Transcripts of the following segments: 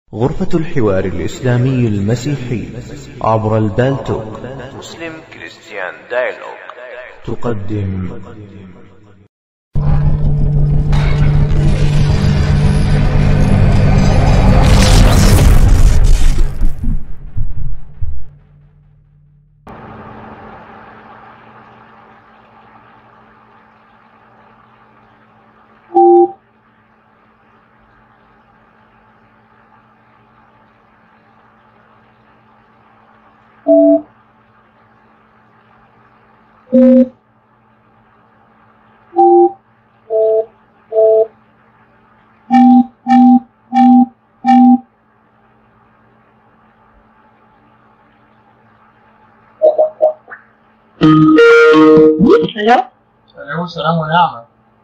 غرفة الحوار الإسلامي المسيحي عبر البالتوك مسلم كريستيان دايلوج تقدم الو الو السلام ونعمة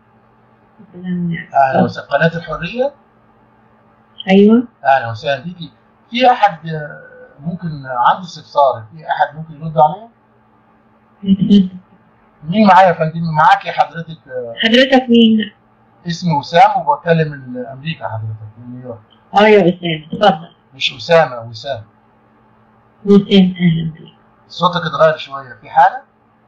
أهلا وسهلا قناة الحرية ايوه أهلا وسهلا بيكي في أحد آه، ممكن عنده استفسار في أحد ممكن يرد عليه؟ مين معايا يا فندم؟ معاكي حضرتك آه، حضرتك مين؟ اسمي وسام وبكلم من أمريكا حضرتك من نيويورك اه يا وسام اتفضل مش أسامة وسام وسام اهلا بيك صوتك اتغير شوية في حالة؟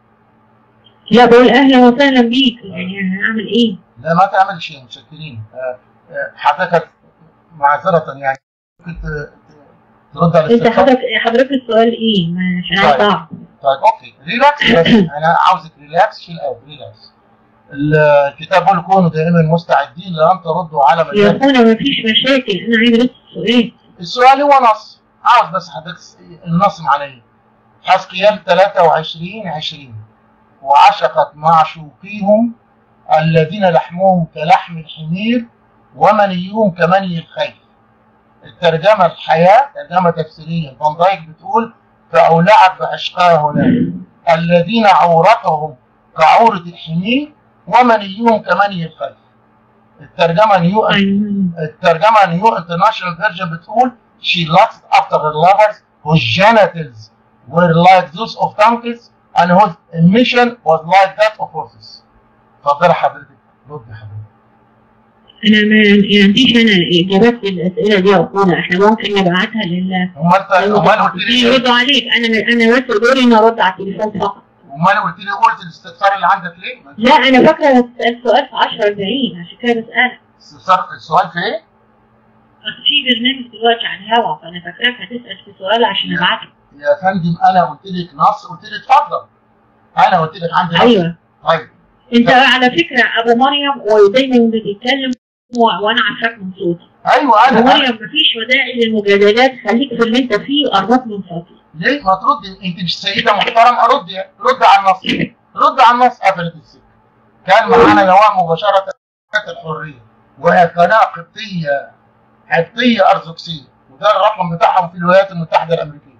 لا بقول اهلا وسهلا بيك يعني هعمل ايه؟ لا ما تعمل شيء متشكرين آه، آه، حضرتك معذرة يعني ممكن ت- ت- ترد على انت الاستفسار؟ حضرتك حضرتك السؤال ايه؟ ما عشان طيب. عايز اعرف طيب اوكي ريلاكس بس انا عاوزك ريلاكس في الاول ريلاكس الكتاب بيقول كونوا دائما مستعدين لان تردوا على يا مجال اخوانا ما فيش مشاكل انا عايز بس السؤال السؤال هو نص عاوز بس حضرتك النص معناه حزقيال 23 20 وعشقت معشوقيهم الذين لحمهم كلحم الحمير ومنيهم كمني الخيل الترجمة الحياة ترجمة تفسيرية فان دايك بتقول فأولعت بعشقها هناك الذين عورتهم كعورة الحمير ومنيهم كمني الخيل الترجمة نيو ايوه الترجمة نيو انترناشونال فيرجن بتقول she lusted after her lovers whose genitals were like those of donkeys and whose emission was like that of horses. اتفضل حضرتك رد حضرتك. انا ما ما عنديش انا اجابات للاسئله دي يا اخوانا احنا ممكن نبعتها لل امال انت امال قلت لي إيه؟ يردوا عليك انا انا بس دوري اني ارد على التليفون فقط امال قلت لي قلت الاستفسار اللي عندك ليه؟ لا انا فاكره السؤال في 10 40 عشان كده بسالك استفسار السؤال في ايه؟ اصل في برنامج دلوقتي على الهوا فانا فاكراك هتسال في سؤال عشان ابعته يا فندم انا قلت لك نص قلت لي اتفضل. انا قلت لك عندي نص. ايوه طيب انت على فكره ابو مريم ودايما بتتكلم و- وانا عارفاك من صوتي ايوه ابو انا مريم مفيش وداعي للمجادلات خليك في اللي انت فيه وقربك من صوتي ليه ما تردي انت مش سيده محترمه رد رد على النص رد على النص قفلت السكه كان معانا نواه مباشره قناه الحريه وهي قناه قبطيه قبطيه ارثوذكسيه وده الرقم بتاعهم في الولايات المتحده الامريكيه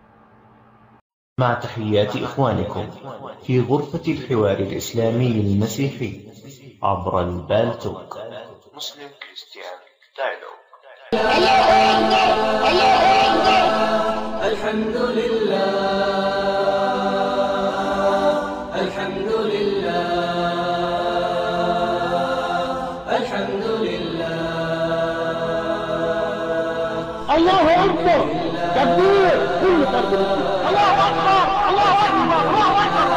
مع تحيات إخوانكم في غرفة الحوار الإسلامي المسيحي عبر البالتوك مسلم كريستيان دايلوج الحمد لله الحمد لله الحمد لله الله اكبر تكبير كل فرد مسلم الله اكبر الله اكبر الله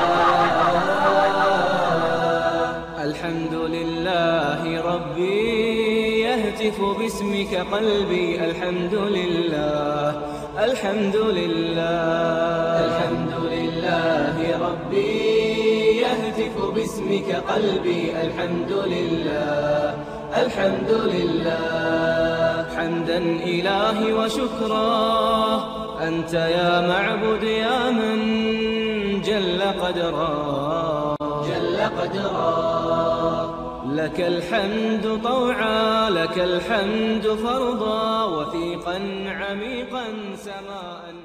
اكبر الحمد لله ربي يهتف باسمك قلبي الحمد لله الحمد لله الحمد لله ربي يهتف باسمك قلبي الحمد لله الحمد لله حمدا إلهي وشكرا أنت يا معبد يا من جل قدرا جل قدرا لك الحمد طوعا لك الحمد فرضا وثيقا عميقا سماء